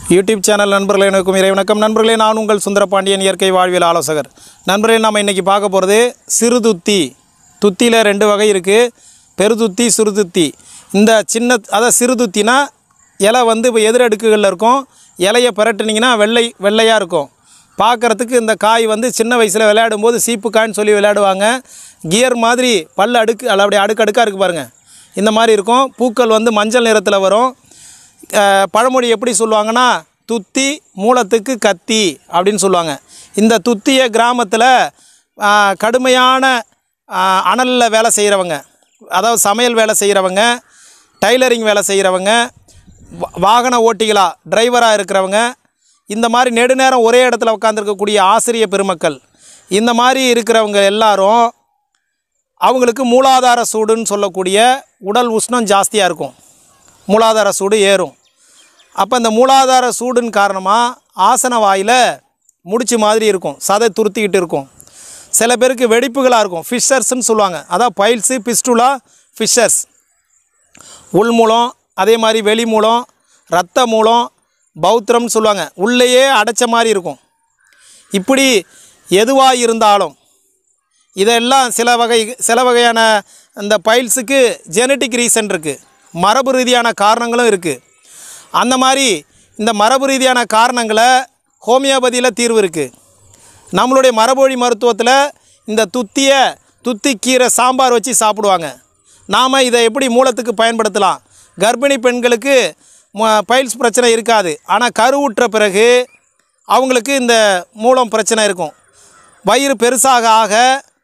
YouTube channel நண்பர்களே எனக்கும் இறை வணக்கம் நண்பர்களே நான் உங்கள் சுந்தரபாண்டியன் இயற்கை வாழ்வியல் ஆலோசகர் நண்பர்களே நம்ம இன்றைக்கி பார்க்க போகிறது சிறுதுத்தி துத்தியில் ரெண்டு வகை இருக்குது பெருதுத்தி சிறுதுத்தி இந்த சின்ன அதாவது சிறுதுத்தினா இலை வந்து இப்போ எதிர் அடுக்குகளில் இருக்கும் இலையை பிரட்டினீங்கன்னா வெள்ளை வெள்ளையாக இருக்கும் பார்க்குறதுக்கு இந்த காய் வந்து சின்ன வயசில் விளையாடும்போது சீப்பு காய்ன்னு சொல்லி விளையாடுவாங்க கியர் மாதிரி பல் அடுக்கு அல்ல அப்படி அடுக்கு அடுக்காக இருக்குது பாருங்கள் இந்த மாதிரி இருக்கும் பூக்கள் வந்து மஞ்சள் நிறத்தில் வரும் அஹ் பழமொழி எப்படி சொல்லுவாங்கன்னா துத்தி மூலத்துக்கு கத்தி அப்படின்னு சொல்லுவாங்க இந்த துத்திய கிராமத்தில் கடுமையான அனலில் வேலை செய்கிறவங்க அதாவது சமையல் வேலை செய்கிறவங்க டைலரிங் வேலை செய்கிறவங்க வா- வாகன ஓட்டிகளா டிரைவராக இருக்கிறவங்க இந்த மாதிரி நெடுநேரம் ஒரே இடத்துல உட்காந்துருக்கக்கூடிய ஆசிரிய பெருமக்கள் இந்த மாதிரி இருக்கிறவங்க எல்லாரும் அவங்களுக்கு மூலாதார சூடுன்னு சொல்லக்கூடிய உடல் உஷ்ணம் ஜாஸ்தியாக இருக்கும் மூலாதார சூடு ஏறும் அப்போ இந்த மூலாதார சூடுன்னு காரணமாக ஆசன வாயில் முடிச்சு மாதிரி இருக்கும் சதை துருத்திக்கிட்டு இருக்கும் சில பேருக்கு வெடிப்புகளாக இருக்கும் ஃபிஷர்ஸ்ன்னு சொல்லுவாங்க அதான் பைல்ஸு பிஸ்டுலா ஃபிஷர்ஸ் உள் மூலம் அதே மாதிரி வெளி மூலம் ரத்த மூலம் பௌத்திரம்னு சொல்லுவாங்க உள்ளேயே அடைச்ச மாதிரி இருக்கும் இப்படி எதுவாக இருந்தாலும் இதெல்லாம் சில வகை சில வகையான இந்த பைல்ஸுக்கு ஜெனட்டிக் ரீசன் இருக்குது மரபு ரீதியான காரணங்களும் இருக்குது அந்த மாதிரி இந்த மரபு ரீதியான காரணங்களை ஹோமியோபதியில் தீர்வு இருக்குது நம்மளுடைய மரபொழி மருத்துவத்தில் இந்த துத்திய துத்திக்கீரை சாம்பார் வச்சு சாப்பிடுவாங்க நாம் இதை எப்படி மூலத்துக்கு பயன்படுத்தலாம் கர்ப்பிணி பெண்களுக்கு ம- பைல்ஸ் பிரச்சனை இருக்காது ஆனால் கருவுற்ற பிறகு அவங்களுக்கு இந்த மூலம் பிரச்சனை இருக்கும் வயிறு பெருசாக ஆக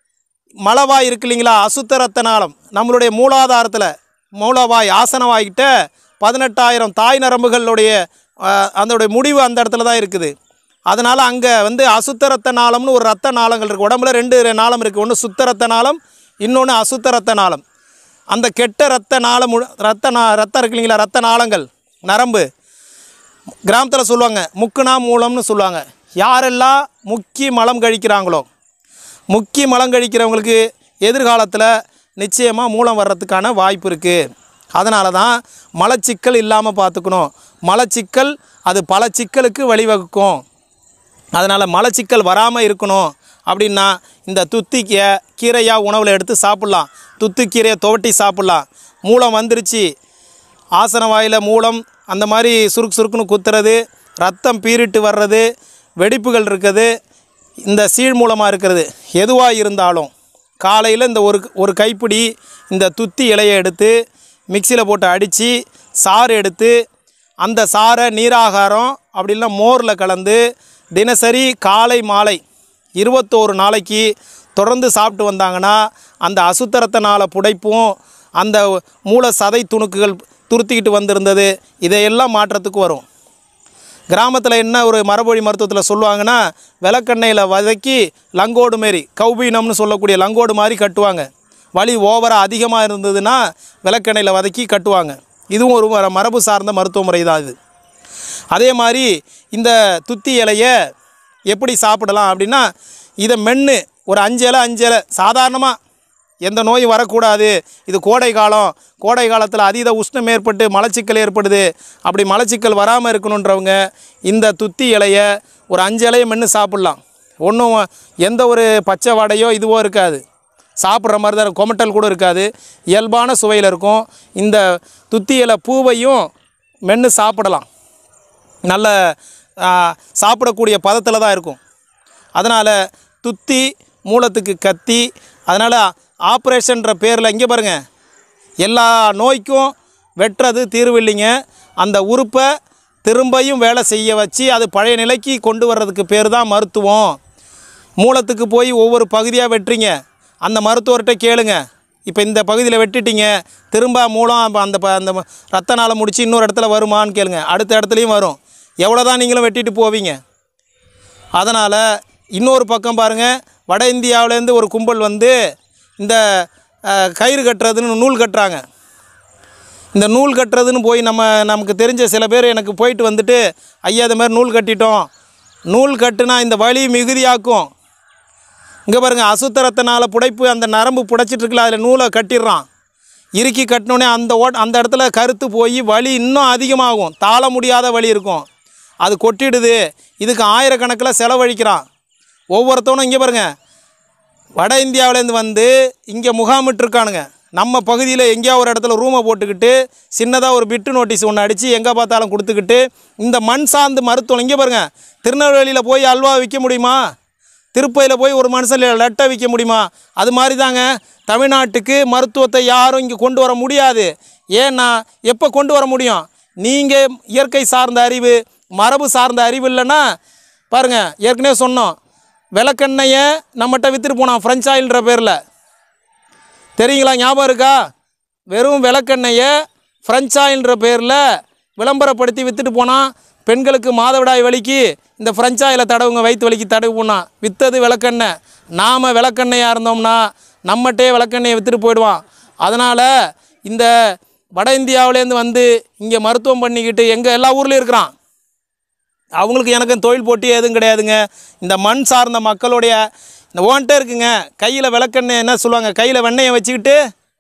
மலவாய் இருக்கு இல்லைங்களா அசுத்த ரத்த நாளம் நம்மளுடைய மூலாதாரத்தில் மூலவாய் ஆசனவாய்கிட்ட பதினெட்டாயிரம் தாய் நரம்புகளுடைய அஹ், அதோடைய முடிவு அந்த இடத்துல தான் இருக்குது அதனால் அங்கே வந்து அசுத்த ரத்த நாளம்னு ஒரு ரத்த நாளங்கள் இருக்குது உடம்புல ரெண்டு நாளம் இருக்குது ஒன்று சுத்த ரத்த நாளம் இன்னொன்று அசுத்த ரத்த நாளம் அந்த கெட்ட ரத்த நாளம் முழு- ரத்த நா ரத்தம் இருக்கு இல்லைங்களா ரத்த நாளங்கள் நரம்பு கிராமத்தில் சொல்லுவாங்க முக்குனா மூலம்னு சொல்லுவாங்க யாரெல்லாம் முக்கி மலம் கழிக்கிறாங்களோ முக்கி மலம் கழிக்கிறவங்களுக்கு எதிர்காலத்தில் நிச்சயமாக மூலம் வர்றதுக்கான வாய்ப்பு இருக்குது அதனால தான் மலச்சிக்கல் இல்லாமல் பார்த்துக்கணும் மலச்சிக்கல் அது பல சிக்கலுக்கு வழிவகுக்கும் அதனால் மலச்சிக்கல் வராமல் இருக்கணும் அப்படின்னா இந்த துத்திக்கீரை கீரையாக உணவில் எடுத்து சாப்பிட்லாம் துத்துக்கீரையை துவட்டி சாப்பிட்லாம் மூலம் வந்துருச்சு ஆசன வாயில் மூலம் அந்த மாதிரி சுருக்கு சுருக்குன்னு குத்துறது ரத்தம் பீறிட்டு வர்றது வெடிப்புகள் இருக்குது இந்த சீழ் மூலமாக இருக்கிறது எதுவாக இருந்தாலும் காலையில் இந்த ஒரு ஒரு கைப்பிடி இந்த துத்தி இலையை எடுத்து மிக்சியில் போட்டு அடித்து சாறு எடுத்து அந்த சாறை நீராகாரம் அப்படி இல்லைன்னா மோரில் கலந்து தினசரி காலை மாலை இருபத்தோரு நாளைக்கு தொடர்ந்து சாப்பிட்டு வந்தாங்கன்னா அந்த அசுத்தரத்தினால புடைப்பும் அந்த மூல சதை துணுக்குகள் துருத்திக்கிட்டு வந்திருந்தது இதையெல்லாம் மாற்றத்துக்கு வரும் கிராமத்தில் என்ன ஒரு மரபொழி மருத்துவத்தில் சொல்லுவாங்கன்னா விளக்கெண்ணெயில் வதக்கி லங்கோடு மாரி கௌபீனம்னு சொல்லக்கூடிய லங்கோடு மாதிரி கட்டுவாங்க வலி ஓவராக அதிகமாக இருந்ததுன்னா விளக்கெண்ணெயில் வதக்கி கட்டுவாங்க இதுவும் ஒரு மர- மரபு சார்ந்த மருத்துவ முறை தான் இது அதே மாதிரி இந்த துத்தி இலையை எப்படி சாப்பிடலாம் அப்படின்னா இதை மென்று ஒரு அஞ்சு இலை அஞ்சு இலை சாதாரணமாக எந்த நோயும் வரக்கூடாது இது கோடை காலம் கோடை காலத்தில் அதீத உஷ்ணம் ஏற்பட்டு மலச்சிக்கல் ஏற்படுது அப்படி மலச்சிக்கல் வராமல் இருக்கணுன்றவங்க இந்த துத்தி இலையை ஒரு அஞ்சு இலையை மென்று சாப்பிட்லாம் ஒன்றும் எந்த ஒரு பச்சை வடையோ இதுவோ இருக்காது சாப்பிட்ற மாதிரி தான் இருக்கும். கொமட்டல் கூட இருக்காது இயல்பான சுவையில் இருக்கும் இந்த துத்தி இலை பூவையும் மென்று சாப்பிடலாம் நல்ல ஆ, சாப்பிடக்கூடிய பதத்தில் தான் இருக்கும் அதனால் துத்தி மூலத்துக்கு கத்தி அதனால் ஆப்ரேஷன்ற பேரில் இங்கே பாருங்கள் எல்லா நோய்க்கும் வெட்டுறது தீர்வு இல்லைங்க அந்த உறுப்பை திரும்பியும் வேலை செய்ய வச்சு அது பழைய நிலைக்கு கொண்டு வர்றதுக்கு பேர் தான் மருத்துவம் மூலத்துக்கு போய் ஒவ்வொரு பகுதியாக வெட்டுறீங்க அந்த மருத்துவர்கிட்ட கேளுங்க இப்போ இந்த பகுதியில் வெட்டிட்டீங்க திரும்ப மூலம் அப்ப அந்த ப- அந்த ரத்த நாளம் முடிச்சு இன்னொரு இடத்துல வருமான்னு கேளுங்க அடுத்த இடத்துலையும் வரும் எவ்வளோ தான் நீங்களும் வெட்டிட்டு போவீங்க அதனால் இன்னொரு பக்கம் பாருங்கள் வட இந்தியாவிலேருந்து ஒரு கும்பல் வந்து இந்த அஹ், கயிறு கட்டுறதுன்னு நூல் கட்டுறாங்க இந்த நூல் கட்டுறதுன்னு போய் நம்ம நமக்கு தெரிஞ்ச சில பேர் எனக்கு போயிட்டு வந்துட்டு ஐயா இந்த மாதிரி நூல் கட்டிட்டோம் நூல் கட்டுனா இந்த வலி மிகுதியாக்கும் இங்கே பாருங்கள் அசுத்தரத்தினால புடைப்பு அந்த நரம்பு புடைச்சிட்டு இருக்குல்ல அதில் நூலை கட்டிடுறான் இறுக்கி கட்டினோடனே அந்த ஓட் அந்த இடத்துல கருத்து போய் வலி இன்னும் அதிகமாகும் தாள முடியாத வலி இருக்கும் அது கொட்டிடுது இதுக்கு ஆயிரக்கணக்கில் செலவழிக்கிறான் ஒவ்வொருத்தவனும் இங்கே பாருங்க வட இந்தியாவிலேருந்து வந்து இங்கே முகாமிட்டிருக்கானுங்க நம்ம பகுதியில் எங்கேயோ ஒரு இடத்துல ரூமை போட்டுக்கிட்டு சின்னதாக ஒரு பிட்டு நோட்டீஸ் ஒன்று அடித்து எங்கே பார்த்தாலும் கொடுத்துக்கிட்டு இந்த மண் சார்ந்து மருத்துவம் இங்கே பாருங்கள் திருநெல்வேலியில் போய் அல்வா விற்க முடியுமா திருப்பதியில் போய் ஒரு மனுஷன் லெட்டை விற்க முடியுமா அது மாதிரி தாங்க தமிழ்நாட்டுக்கு மருத்துவத்தை யாரும் இங்கே கொண்டு வர முடியாது ஏன்னா எப்போ கொண்டு வர முடியும் நீங்கள் இயற்கை சார்ந்த அறிவு மரபு சார்ந்த அறிவு இல்லைன்னா பாருங்கள் ஏற்கனவே சொன்னோம் விளக்கெண்ணெயை நம்மகிட்ட விற்றுட்டு போனான் ஃப்ரெஞ்ச் ஆயில்ன்ற பேரில் தெரியுங்களா ஞாபகம் இருக்கா வெறும் விளக்கெண்ணெயை ஃப்ரெஞ்ச் ஆயில்ன்ற பேரில் விளம்பரப்படுத்தி விற்றுட்டு போனால் பெண்களுக்கு மாதவிடாய் வலிக்கு இந்த ஃப்ரெஞ்ச் ஆயிலை தடவுங்க வயிற்று வலிக்கு தடவு போனான் விற்றது விளக்கெண்ணெய் நாம் விளக்கெண்ணெயாக இருந்தோம்னா நம்மகிட்டே விளக்கெண்ணெயை விற்றுட்டு போயிடுவான் அதனால் இந்த வட இந்தியாவிலேருந்து வந்து இங்கே மருத்துவம் பண்ணிக்கிட்டு எங்கள் எல்லா ஊர்லேயும் இருக்கிறான் அவங்களுக்கு எனக்கும் தொழில் போட்டி எதுவும் கிடையாதுங்க இந்த மண் சார்ந்த மக்களுடைய இந்த ஓன்ட்டே இருக்குங்க கையில் விளக்கெண்ணெய் என்ன சொல்லுவாங்க கையில் வெண்ணெயை வச்சுக்கிட்டு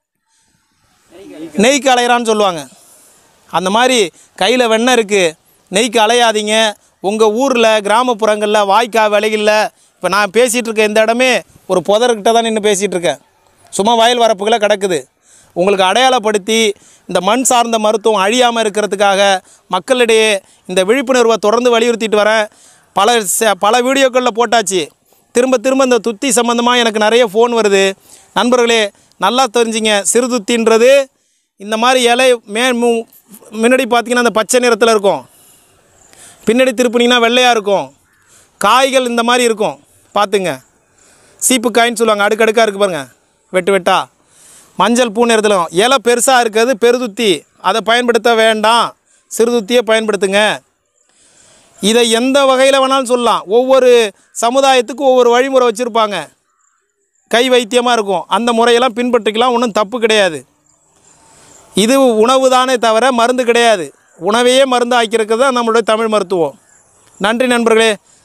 நெய்க்கு அலையிறான்னு சொல்லுவாங்க அந்த மாதிரி கையில் வெண்ணெய் இருக்குது நெய்க்கு அலையாதீங்க உங்கள் ஊரில் கிராமப்புறங்களில் வாய்க்கா விலைகளில் இப்போ நான் பேசிகிட்டு இருக்க இந்த இடமே ஒரு புதர்கிட்ட தான் நின்று பேசிகிட்டு இருக்கேன் சும்மா வயல் வரப்புகளை கிடக்குது உங்களுக்கு அடையாளப்படுத்தி இந்த மண் சார்ந்த மருத்துவம் அழியாமல் இருக்கிறதுக்காக மக்களிடையே இந்த விழிப்புணர்வை தொடர்ந்து வலியுறுத்திட்டு வரேன் பல ச- பல வீடியோக்களில் போட்டாச்சு திரும்ப திரும்ப இந்த துத்தி சம்மந்தமாக எனக்கு நிறைய ஃபோன் வருது நண்பர்களே நல்லா தெரிஞ்சுங்க சிறுதுத்தின்றது இந்த மாதிரி இலை மே மு- முன்னாடி பார்த்தீங்கன்னா அந்த பச்சை நிறத்தில் இருக்கும் பின்னாடி திருப்பினீங்கன்னா வெள்ளையாக இருக்கும் காய்கள் இந்த மாதிரி இருக்கும் பார்த்துங்க சீப்பு காயின்னு சொல்லுவாங்க அடுக்கடுக்காக இருக்குது பாருங்க வெட்டு வெட்டா மஞ்சள் பூ நிறத்தில் இருக்கும். இலை பெருசாக இருக்கிறது பெருதுத்தி அதை பயன்படுத்த வேண்டாம் சிறுதுத்தியை பயன்படுத்துங்க இதை எந்த வகையில் வேணாலும் சொல்லலாம் ஒவ்வொரு சமுதாயத்துக்கும் ஒவ்வொரு வழிமுறை வச்சுருப்பாங்க கை வைத்தியமாக இருக்கும் அந்த முறையெல்லாம் பின்பற்றிக்கலாம் ஒன்றும் தப்பு கிடையாது இது உணவு தானே தவிர மருந்து கிடையாது உணவையே மருந்து ஆக்கியிருக்கிறது தான் நம்மளுடைய தமிழ் மருத்துவம் நன்றி நண்பர்களே